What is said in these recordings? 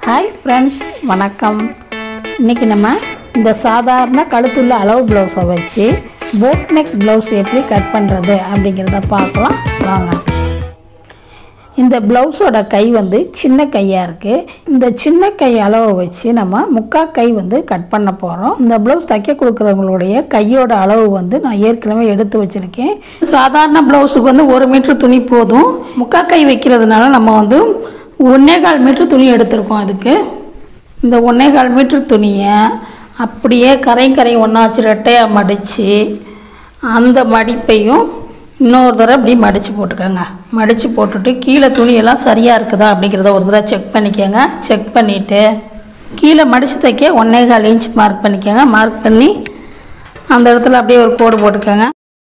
hi friends வணக்கம் இன்றைக்கி நம்ம இந்த சாதாரண கழுத்துள்ள அளவு ப்ளவுஸை வச்சு போட் நெக் ப்ளவுஸ் எப்படி கட் பண்ணுறது அப்படிங்கிறத பார்க்கலாம் வாங்க இந்த ப்ளவுஸோட கை வந்து சின்ன கையாக இருக்குது இந்த சின்ன கை அளவை வச்சு நம்ம முக்கா கை வந்து கட் பண்ண போகிறோம் இந்த ப்ளவுஸ் தைக்க கொடுக்குறவங்களுடைய கையோட அளவு வந்து நான் ஏற்கனவே எடுத்து வச்சுருக்கேன் சாதாரண ப்ளவுஸுக்கு வந்து ஒரு மீட்டர் துணி போதும் முக்கா கை வைக்கிறதுனால நம்ம வந்து ஒன்றே கால் மீட்டர் துணி எடுத்திருக்கோம் அதுக்கு இந்த ஒன்றே கால் மீட்டர் துணியை அப்படியே கரை கரை ஒன்றாச்சு ரெட்டையாக மடித்து அந்த மடிப்பையும் இன்னொரு தடவை இப்படி மடித்து போட்டுக்கோங்க மடித்து போட்டுட்டு கீழே துணியெல்லாம் சரியாக இருக்குதா அப்படிங்கிறத ஒரு தடவை செக் பண்ணிக்கோங்க செக் பண்ணிவிட்டு கீழே மடித்து தைக்க ஒன்றே கால் இன்ச் மார்க் பண்ணிக்கோங்க மார்க் பண்ணி அந்த இடத்துல அப்படியே ஒரு கோடு போட்டுக்கோங்க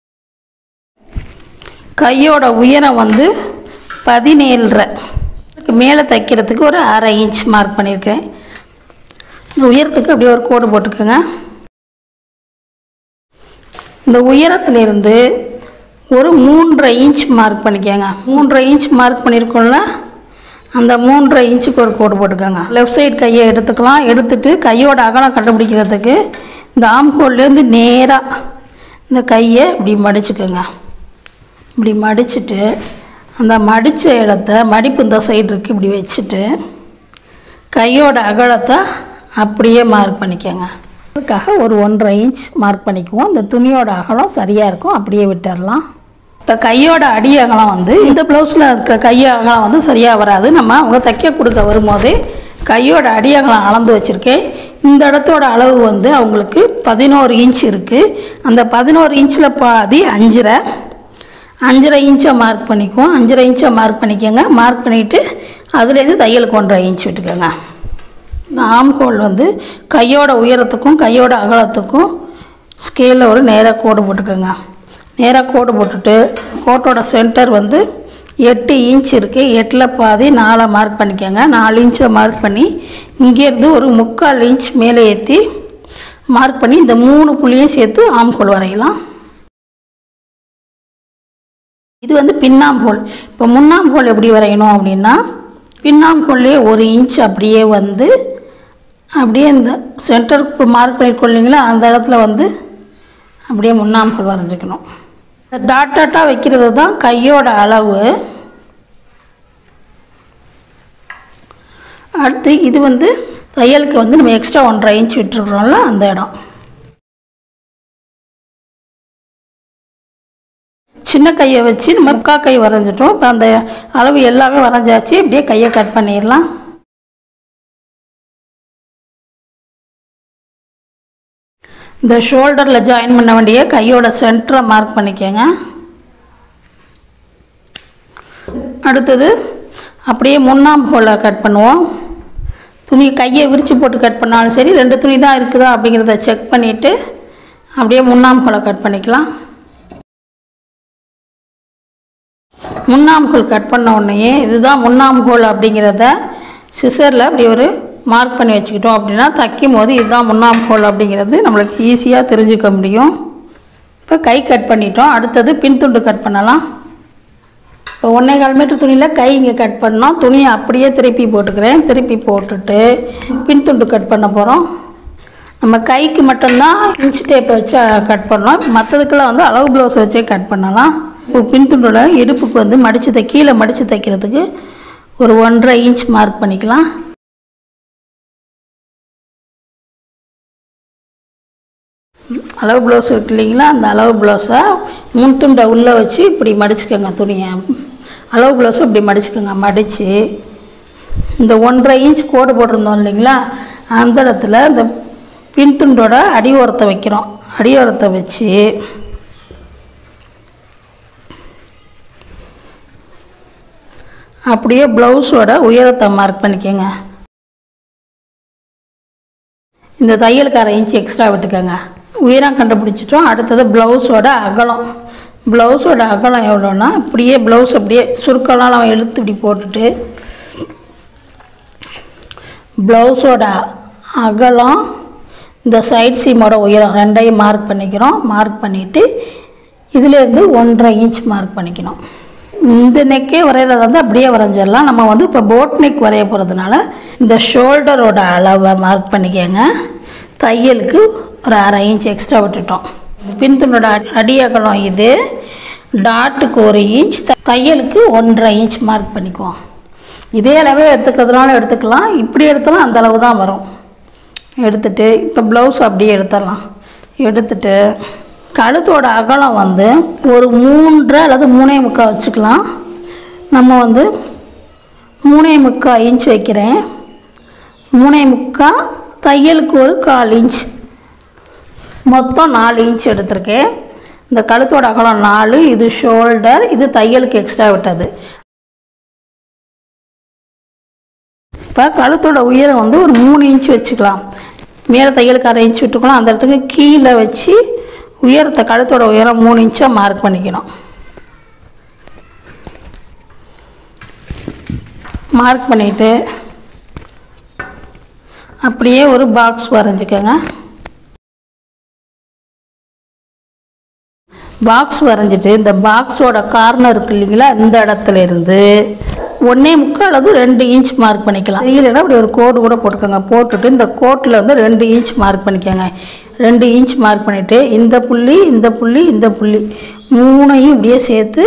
கையோட உயரம் வந்து பதினேழரை மேலே தைக்கிறதுக்கு ஒரு அரை இன்ச் மார்க் பண்ணியிருக்கேன் இந்த உயரத்துக்கு அப்படியே ஒரு கோடு போட்டுக்கோங்க இந்த உயரத்துலேருந்து ஒரு மூன்றரை இன்ச் மார்க் பண்ணிக்கோங்க மூன்றரை இன்ச் மார்க் பண்ணியிருக்கோம்ல அந்த மூன்றரை இன்ச்சுக்கு ஒரு கோடு போட்டுக்கோங்க லெஃப்ட் சைடு கையை எடுத்துக்கலாம் எடுத்துட்டு கையோட அகலம் கண்டுபிடிக்கிறதுக்கு இந்த ஆம்கோல்லேருந்து நேராக இந்த கையை இப்படி மடிச்சுக்கோங்க இப்படி மடிச்சுட்டு அந்த மடித்த இடத்த மடிப்பு இந்த சைடு இருக்குது இப்படி வச்சுட்டு கையோட அகலத்தை அப்படியே மார்க் பண்ணிக்கோங்க அதுக்காக ஒரு ஒன்றரை இன்ச் மார்க் பண்ணிக்குவோம் இந்த துணியோட அகலம் சரியாக இருக்கும் அப்படியே விட்டுடலாம் இப்போ கையோட அடி அகலம் வந்து இந்த ப்ளவுஸில் இருக்க கை அகலம் வந்து சரியாக வராது நம்ம அவங்க தைக்க கொடுக்க வரும்போதே கையோட அடி அகலம் அளந்து வச்சுருக்கேன் இந்த இடத்தோட அளவு வந்து அவங்களுக்கு பதினோரு இன்ச் இருக்குது அந்த பதினோரு இன்ச்சில் பாதி அஞ்சரை அஞ்சரை இன்ச்சை மார்க் பண்ணிக்குவோம் அஞ்சரை இன்ச்சை மார்க் பண்ணிக்கோங்க மார்க் பண்ணிவிட்டு அதுலேருந்து தையலுக்கு ஒன்றரை இன்ச் விட்டுக்கோங்க இந்த ஆம்ஹோல் வந்து கையோட உயரத்துக்கும் கையோட அகலத்துக்கும் ஸ்கேலில் ஒரு நேராக கோடு போட்டுக்கோங்க நேராக கோடு போட்டுட்டு கோட்டோட சென்டர் வந்து எட்டு இன்ச் இருக்குது எட்டில் பாதி நாலை மார்க் பண்ணிக்கோங்க நாலு இன்ச்சை மார்க் பண்ணி இங்கேருந்து ஒரு முக்கால் இன்ச் மேலே ஏற்றி மார்க் பண்ணி இந்த மூணு புள்ளியும் சேர்த்து ஆம்ஹோல் வரையலாம் இது வந்து பின்னாம் ஹோல் இப்போ முன்னாம் ஹோல் எப்படி வரையணும் அப்படின்னா பின்னாம் ஹோல்லே ஒரு இன்ச் அப்படியே வந்து அப்படியே இந்த சென்டருக்கு மார்க் பண்ணிருக்கோம் அந்த இடத்துல வந்து அப்படியே முன்னாம் ஹோல் வரைஞ்சிக்கணும் இந்த டாட் டாட்டாக வைக்கிறது தான் கையோட அளவு அடுத்து இது வந்து தையலுக்கு வந்து நம்ம எக்ஸ்ட்ரா ஒன்றரை இன்ச் விட்டுருக்குறோம்ல அந்த இடம் சின்ன கையை வச்சு நம்ம முக்கா கை வரைஞ்சிட்டோம் இப்போ அந்த அளவு எல்லாமே வரைஞ்சாச்சு இப்படியே கையை கட் பண்ணிடலாம் இந்த ஷோல்டரில் ஜாயின் பண்ண வேண்டிய கையோட சென்டரை மார்க் பண்ணிக்கோங்க அடுத்தது அப்படியே முன்னாம் ஹோலை கட் பண்ணுவோம் துணி கையை விரித்து போட்டு கட் பண்ணாலும் சரி ரெண்டு துணி தான் இருக்குதா அப்படிங்கிறத செக் பண்ணிவிட்டு அப்படியே முன்னாம் ஹோலை கட் பண்ணிக்கலாம் முன்னாம் ஹோல் கட் பண்ண உடனேயே இதுதான் முன்னாம் ஹோல் அப்படிங்கிறத சிசரில் அப்படி ஒரு மார்க் பண்ணி வச்சுக்கிட்டோம் அப்படின்னா தைக்கும் போது இதுதான் முன்னாம் ஹோல் அப்படிங்கிறது நம்மளுக்கு ஈஸியாக தெரிஞ்சுக்க முடியும் இப்போ கை கட் பண்ணிட்டோம் அடுத்தது பின் துண்டு கட் பண்ணலாம் இப்போ ஒன்றே கால் மீட்டர் துணியில் கை இங்கே கட் பண்ணோம் துணியை அப்படியே திருப்பி போட்டுக்கிறேன் திருப்பி போட்டுட்டு பின் துண்டு கட் பண்ண போகிறோம் நம்ம கைக்கு மட்டும்தான் இன்ச் டேப்பை வச்சு கட் பண்ணோம் மற்றதுக்கெல்லாம் வந்து அளவு ப்ளவுஸ் வச்சே கட் பண்ணலாம் இப்போ பின்துண்டோட இடுப்புக்கு வந்து மடித்து தை கீழே மடித்து தைக்கிறதுக்கு ஒரு ஒன்றரை இன்ச் மார்க் பண்ணிக்கலாம் அளவு ப்ளவுஸ் இருக்கு இல்லைங்களா அந்த அளவு ப்ளவுஸை முன் துண்டை உள்ளே வச்சு இப்படி மடிச்சுக்கோங்க துணியை அளவு ப்ளவுஸை இப்படி மடிச்சுக்கோங்க மடித்து இந்த ஒன்றரை இன்ச் கோடு போட்டிருந்தோம் இல்லைங்களா அந்த இடத்துல இந்த பின்துண்டோட அடி ஓரத்தை வைக்கிறோம் அடி ஓரத்தை வச்சு அப்படியே ப்ளவுஸோட உயரத்தை மார்க் பண்ணிக்கோங்க இந்த தையலுக்கு அரை இன்ச் எக்ஸ்ட்ரா விட்டுக்கோங்க உயரம் கண்டுபிடிச்சிட்டோம் அடுத்தது ப்ளவுஸோட அகலம் ப்ளவுஸோட அகலம் எவ்வளோன்னா இப்படியே ப்ளவுஸ் அப்படியே சுருக்கெல்லாம் நம்ம இழுத்து இப்படி போட்டுட்டு ப்ளவுஸோட அகலம் இந்த சைட் சீமோட உயரம் ரெண்டையும் மார்க் பண்ணிக்கிறோம் மார்க் பண்ணிவிட்டு இதுலேருந்து ஒன்றரை இன்ச் மார்க் பண்ணிக்கணும் இந்த நெக்கே வரைகிறத வந்து அப்படியே வரைஞ்சிடலாம் நம்ம வந்து இப்போ போட் நெக் வரைய போகிறதுனால இந்த ஷோல்டரோட அளவை மார்க் பண்ணிக்கோங்க தையலுக்கு ஒரு அரை இன்ச் எக்ஸ்ட்ரா விட்டுட்டோம் பின்துண்டோட அடி- அடி அகலம் இது டாட்டுக்கு ஒரு இன்ச் த- தையலுக்கு ஒன்றரை இன்ச் மார்க் பண்ணிக்குவோம் இதே அளவே எடுத்துக்கிறதுனால எடுத்துக்கலாம் இப்படி எடுத்தாலும் அந்த அளவு தான் வரும் எடுத்துட்டு இப்போ ப்ளவுஸ் அப்படியே எடுத்துடலாம் எடுத்துட்டு கழுத்தோட அகலம் வந்து ஒரு மூன்றரை அல்லது மூணே முக்கால் வச்சுக்கலாம் நம்ம வந்து மூணே முக்கால் இன்ச் வைக்கிறேன் மூணே முக்கால் தையலுக்கு ஒரு கால் இன்ச் மொத்தம் நாலு இன்ச் எடுத்திருக்கேன் இந்த கழுத்தோட அகலம் நாலு இது ஷோல்டர் இது தையலுக்கு எக்ஸ்ட்ரா விட்டது இப்போ கழுத்தோட உயரம் வந்து ஒரு மூணு இன்ச் வச்சுக்கலாம் மேலே தையலுக்கு அரை இன்ச் விட்டுக்கலாம் அந்த இடத்துக்கு கீழே வச்சு உயரத்தை கழுத்தோட உயரம் மூணு இன்ச்சாக மார்க் பண்ணிக்கணும் மார்க் பண்ணிவிட்டு அப்படியே ஒரு பாக்ஸ் வரைஞ்சிக்கோங்க பாக்ஸ் வரைஞ்சிட்டு இந்த பாக்ஸோட கார்னர் இருக்கு இல்லைங்களா இந்த இடத்துல இருந்து ஒன்றே முக்கால் அல்லது ரெண்டு இன்ச் மார்க் பண்ணிக்கலாம் இல்லைன்னா அப்படி ஒரு கோடு கூட போட்டுக்கோங்க போட்டுட்டு இந்த கோட்டில் வந்து ரெண்டு இன்ச் மார்க் பண்ணிக்கோங்க ரெண்டு இன்ச் மார்க் பண்ணிவிட்டு இந்த புள்ளி இந்த புள்ளி இந்த புள்ளி மூணையும் இப்படியே சேர்த்து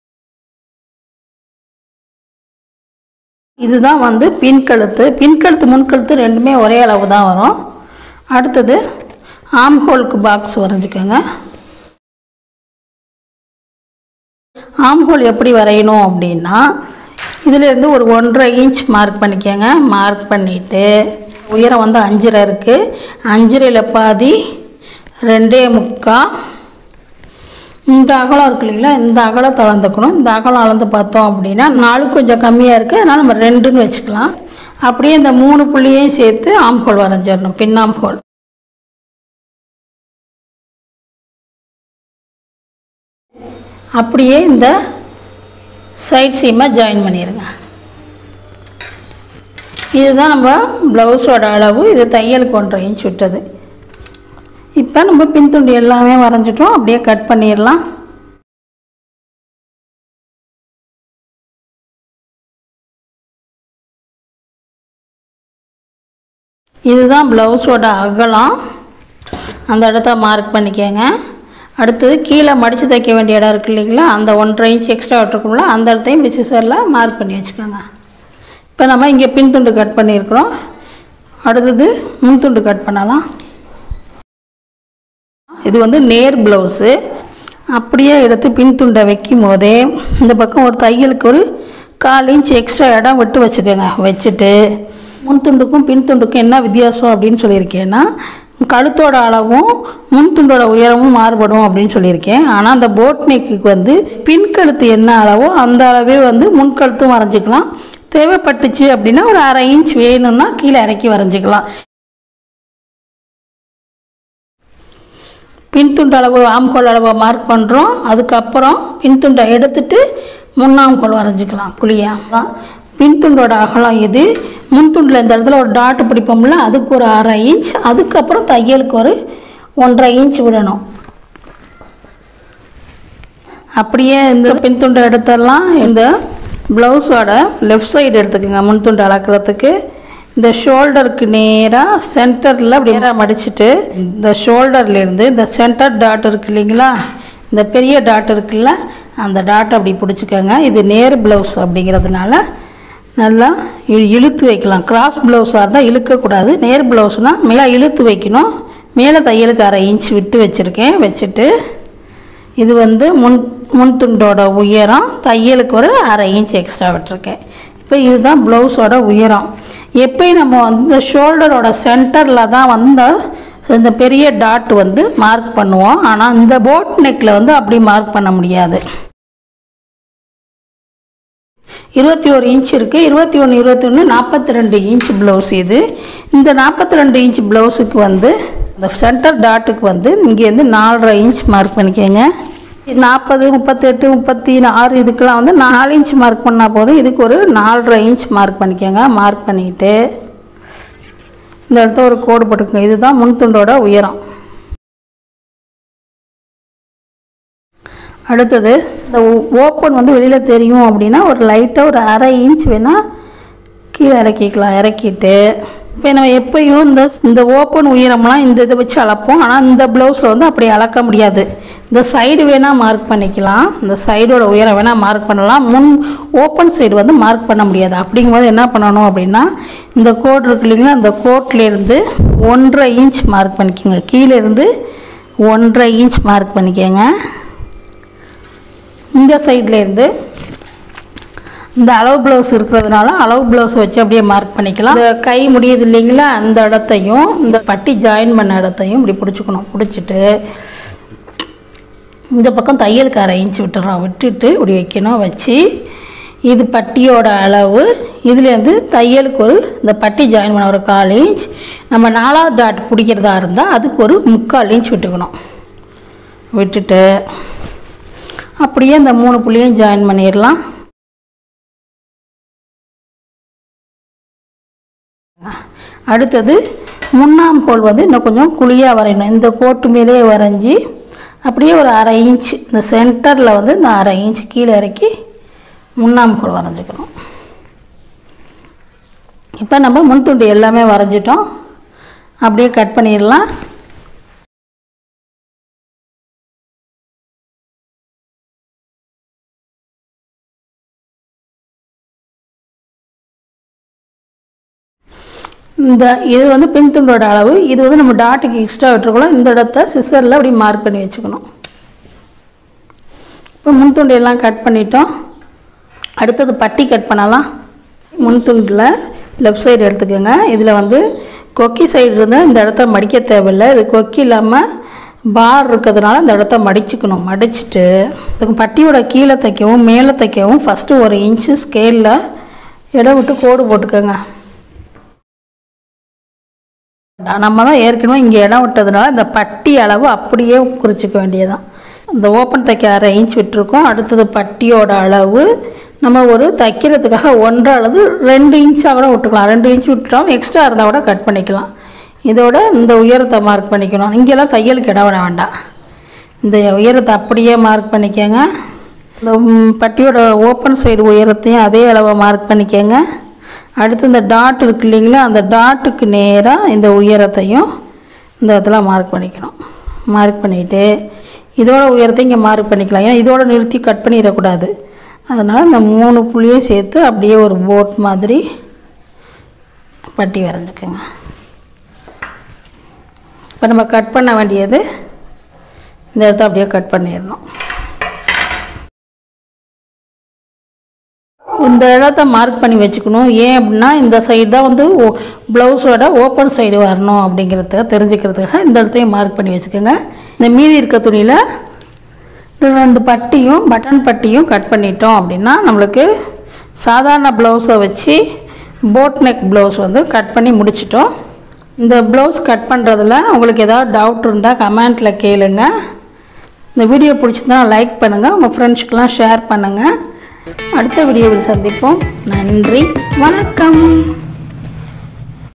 இதுதான் வந்து பின் கழுத்து பின் கழுத்து முன் கழுத்து ரெண்டுமே ஒரே அளவு தான் வரும் அடுத்தது ஆம் ஹோலுக்கு பாக்ஸ் வரைஞ்சிக்கோங்க ஆம்ஹோல் எப்படி வரையணும் அப்படின்னா இதிலேருந்து ஒரு ஒன்றரை இன்ச் மார்க் பண்ணிக்கோங்க மார்க் பண்ணிவிட்டு உயரம் வந்து அஞ்சரை இருக்குது அஞ்சரையில் பாதி ரெண்டே முக்கால் இந்த அகலம் இருக்கு இல்லைங்களா இந்த அகலத்தை அளந்துக்கணும் இந்த அகலம் அளந்து பார்த்தோம் அப்படின்னா நாலு கொஞ்சம் கம்மியாக இருக்குது அதனால் நம்ம ரெண்டுன்னு வச்சுக்கலாம் அப்படியே இந்த மூணு புள்ளியையும் சேர்த்து ஆம்ஹோல் வரைஞ்சிடணும் பின் ஆம்ஹோல் அப்படியே இந்த சைட் சீமை ஜாயின் பண்ணிடுங்க இதுதான் நம்ம ப்ளவுஸோட அளவு இது தையலுக்கு ஒன்றரை இன்ச் விட்டது இப்போ நம்ம பின்துண்டு எல்லாமே வரைஞ்சிட்டோம் அப்படியே கட் பண்ணிடலாம் இதுதான் ப்ளவுஸோட அகலம் அந்த இடத்த மார்க் பண்ணிக்கோங்க அடுத்தது கீழே மடித்து தைக்க வேண்டிய இடம் இருக்கு இல்லைங்களா அந்த ஒன்றரை இன்ச் எக்ஸ்ட்ரா விட்டுருக்கும்ல அந்த இடத்தையும் இப்படி சிசரில் மார்க் பண்ணி வச்சுக்கோங்க இப்போ நம்ம இங்கே பின்துண்டு கட் பண்ணியிருக்கிறோம் அடுத்தது முன்துண்டு கட் பண்ணலாம் இது வந்து நேர் ப்ளவுஸு அப்படியே எடுத்து பின்துண்டை வைக்கும் போதே இந்த பக்கம் ஒரு தையலுக்கு ஒரு கால் இன்ச் எக்ஸ்ட்ரா இடம் விட்டு வச்சுக்கோங்க வச்சுட்டு முன்துண்டுக்கும் பின்துண்டுக்கும் என்ன வித்தியாசம் அப்படின்னு சொல்லியிருக்கேன்னா கழுத்தோட அளவும் முன்துண்டோட உயரமும் மாறுபடும் அப்படின்னு சொல்லியிருக்கேன் ஆனால் அந்த போட் நெக்குக்கு வந்து பின் கழுத்து என்ன அளவோ அந்த அளவே வந்து முன்கழுத்தும் வரைஞ்சிக்கலாம் தேவைப்பட்டுச்சு அப்படின்னா ஒரு அரை இன்ச் வேணும்னா கீழே இறக்கி வரைஞ்சிக்கலாம் பின்துண்டு அளவு ஆம்கோல் அளவை மார்க் பண்ணுறோம் அதுக்கப்புறம் பின்துண்டை எடுத்துட்டு முன்னாம்கோல் வரைஞ்சிக்கலாம் குழியாக தான் பின்துண்டோட அகலம் இது முன்துண்டில் இந்த இடத்துல ஒரு டாட் பிடிப்போம்ல அதுக்கு ஒரு அரை இன்ச் அதுக்கப்புறம் தையலுக்கு ஒரு ஒன்றரை இன்ச் விடணும் அப்படியே இந்த பின்துண்டை எடுத்துடலாம் இந்த ப்ளவுஸோட லெஃப்ட் சைடு எடுத்துக்கோங்க முன்துண்டு அளக்கிறதுக்கு இந்த ஷோல்டருக்கு நேராக சென்டரில் அப்படி நேராக மடிச்சிட்டு இந்த ஷோல்டர்லேருந்து இந்த சென்டர் டாட் இருக்கு இல்லைங்களா இந்த பெரிய டாட் இருக்குல்ல அந்த டாட் அப்படி பிடிச்சிக்கோங்க இது நேர் ப்ளவுஸ் அப்படிங்கிறதுனால நல்லா இழு- இழுத்து வைக்கலாம் கிராஸ் ப்ளவுஸாக இருந்தால் இழுக்கக்கூடாது நேர் ப்ளவுஸ்னால் மேலே இழுத்து வைக்கணும் மேலே தையலுக்கு அரை இன்ச் விட்டு வச்சுருக்கேன் வச்சுட்டு இது வந்து முன் முன் துண்டோட உயரம் தையலுக்கு ஒரு அரை இன்ச் எக்ஸ்ட்ரா விட்டுருக்கேன் இப்போ இதுதான் ப்ளவுஸோட உயரம் எப்பயும் நம்ம வந்து ஷோல்டரோட சென்டரில் தான் வந்து இந்த பெரிய டாட் வந்து மார்க் பண்ணுவோம் ஆனால் இந்த போட் நெக்கில் வந்து அப்படி மார்க் பண்ண முடியாது இருபத்தி ஒரு இன்ச் இருக்குது இருபத்தி ஒன்று இருபத்தி ஒன்று நாற்பத்தி ரெண்டு இன்ச் ப்ளவுஸ் இது இந்த நாற்பத்தி ரெண்டு இன்ச் ப்ளவுஸுக்கு வந்து இந்த சென்டர் டாட்டுக்கு வந்து இங்கேருந்து நாலரை இன்ச் மார்க் பண்ணிக்கோங்க நாற்பது முப்பத்தெட்டு முப்பத்தி ஆறு இதுக்கெல்லாம் வந்து நாலு இன்ச் மார்க் பண்ணால் போதும் இதுக்கு ஒரு நாலரை இன்ச் மார்க் பண்ணிக்கோங்க மார்க் பண்ணிக்கிட்டு இந்த இடத்துல ஒரு கோடு போட்டுக்கோங்க இதுதான் முன்துண்டோட உயரம் அடுத்தது இந்த ஓப்பன் வந்து வெளியில் தெரியும் அப்படின்னா ஒரு லைட்டாக ஒரு அரை இன்ச் வேணால் கீழே இறக்கிக்கலாம் இறக்கிட்டு இப்போ நம்ம எப்பயும் இந்த இந்த ஓப்பன் உயரம்லாம் இந்த இதை வச்சு அளப்போம் ஆனால் இந்த ப்ளவுஸில் வந்து அப்படி அளக்க முடியாது இந்த சைடு வேணால் மார்க் பண்ணிக்கலாம் இந்த சைடோட உயரம் வேணால் மார்க் பண்ணலாம் முன் ஓப்பன் சைடு வந்து மார்க் பண்ண முடியாது அப்படிங்கும்போது என்ன பண்ணணும் அப்படின்னா இந்த கோட் இருக்கு இல்லைங்களா அந்த கோட்லேருந்து ஒன்றரை இன்ச் மார்க் பண்ணிக்கோங்க கீழே இருந்து ஒன்றரை இன்ச் மார்க் பண்ணிக்கோங்க இந்த சைட்லேருந்து இந்த அளவு ப்ளவுஸ் இருக்கிறதுனால அளவு ப்ளவுஸ் வச்சு அப்படியே மார்க் பண்ணிக்கலாம் இந்த கை முடியுது இல்லைங்களா அந்த இடத்தையும் இந்த பட்டி ஜாயின் பண்ண இடத்தையும் இப்படி பிடிச்சிக்கணும் பிடிச்சிட்டு இந்த பக்கம் தையலுக்கு அரை இன்ச் விட்டுறோம் விட்டுட்டு இப்படி வைக்கணும் வச்சு இது பட்டியோட அளவு இதுலேருந்து தையலுக்கு ஒரு இந்த பட்டி ஜாயின் பண்ண ஒரு கால் இன்ச் நம்ம நாலாவது டாட் பிடிக்கிறதா இருந்தால் அதுக்கு ஒரு முக்கால் இன்ச் விட்டுக்கணும் விட்டுட்டு அப்படியே இந்த மூணு புள்ளியும் ஜாயின் பண்ணிடலாம் அடுத்தது முன்னாம் கோல் வந்து இன்னும் கொஞ்சம் குழியாக வரையணும் இந்த கோட்டு மேலே வரைஞ்சி அப்படியே ஒரு அரை இன்ச் இந்த சென்டரில் வந்து இந்த அரை இன்ச் கீழே இறக்கி முன்னாம் கோல் வரைஞ்சிக்கணும் இப்போ நம்ம முன்துண்டு எல்லாமே வரைஞ்சிட்டோம் அப்படியே கட் பண்ணிடலாம் இந்த இது வந்து பின் துண்டோட அளவு இது வந்து நம்ம டாட்டுக்கு எக்ஸ்ட்ரா விட்டுருக்கலாம் இந்த இடத்த சிசரில் அப்படி மார்க் பண்ணி வச்சுக்கணும் இப்போ முன் துண்டு எல்லாம் கட் பண்ணிட்டோம் அடுத்தது பட்டி கட் பண்ணலாம் முன் துண்டில் லெஃப்ட் சைடு எடுத்துக்கோங்க இதில் வந்து கொக்கி சைடு இருந்தால் இந்த இடத்த மடிக்க தேவையில்லை இது கொக்கி இல்லாமல் பார் இருக்கிறதுனால இந்த இடத்த மடிச்சுக்கணும் மடிச்சுட்டு இதுக்கு பட்டியோட கீழே தைக்கவும் மேலே தைக்கவும் ஃபஸ்ட்டு ஒரு இன்ச்சு ஸ்கேலில் இடம் விட்டு கோடு போட்டுக்கோங்க நம்ம தான் ஏற்கனவே இங்கே இடம் விட்டதுனால இந்த பட்டி அளவு அப்படியே குறிச்சிக்க வேண்டியதான் இந்த ஓப்பன் தைக்க அரை இன்ச் விட்டுருக்கோம் அடுத்தது பட்டியோட அளவு நம்ம ஒரு தைக்கிறதுக்காக ஒன்றரை அளவு ரெண்டு இன்ச்சாக கூட விட்டுக்கலாம் ரெண்டு இன்ச் விட்டுட்டோம் எக்ஸ்ட்ரா இருந்தால் கூட கட் பண்ணிக்கலாம் இதோட இந்த உயரத்தை மார்க் பண்ணிக்கணும் இங்கெல்லாம் தையலுக்கு இடம் விட வேண்டாம் இந்த உயரத்தை அப்படியே மார்க் பண்ணிக்கோங்க இந்த ம், பட்டியோட ஓப்பன் சைடு உயரத்தையும் அதே அளவை மார்க் பண்ணிக்கோங்க அடுத்து இந்த டாட் இருக்கு இல்லைங்களா அந்த டாட்டுக்கு நேராக இந்த உயரத்தையும் இந்த இடத்துல மார்க் பண்ணிக்கணும் மார்க் பண்ணிவிட்டு இதோட உயரத்தை இங்கே மார்க் பண்ணிக்கலாம் ஏன்னா இதோட நிறுத்தி கட் பண்ணிடக்கூடாது அதனால் இந்த மூணு புள்ளியும் சேர்த்து அப்படியே ஒரு போட் மாதிரி பட்டி வரைஞ்சிக்கோங்க இப்போ நம்ம கட் பண்ண வேண்டியது இந்த இடத்த அப்படியே கட் பண்ணிடணும் இந்த இடத்த மார்க் பண்ணி வச்சுக்கணும் ஏன் அப்படின்னா இந்த சைடு தான் வந்து ப்ளவுஸோட ஓப்பன் சைடு வரணும் அப்படிங்கிறதுக்காக தெரிஞ்சுக்கிறதுக்காக இந்த இடத்தையும் மார்க் பண்ணி வச்சுக்கோங்க இந்த மீதி இருக்க துணியில் ரெண்டு பட்டியும் பட்டன் பட்டியும் கட் பண்ணிட்டோம் அப்படின்னா நம்மளுக்கு சாதாரண ப்ளவுஸை வச்சு போட் நெக் ப்ளவுஸ் வந்து கட் பண்ணி முடிச்சிட்டோம் இந்த ப்ளவுஸ் கட் பண்ணுறதுல உங்களுக்கு ஏதாவது டவுட் இருந்தால் கமெண்ட்டில் கேளுங்க இந்த வீடியோ பிடிச்சிருந்தா லைக் பண்ணுங்கள் உங்கள் ஃப்ரெண்ட்ஸ்க்கெலாம் ஷேர் பண்ணுங்கள் அடுத்த வீடியோவில் சந்திப்போம் நன்றி வணக்கம்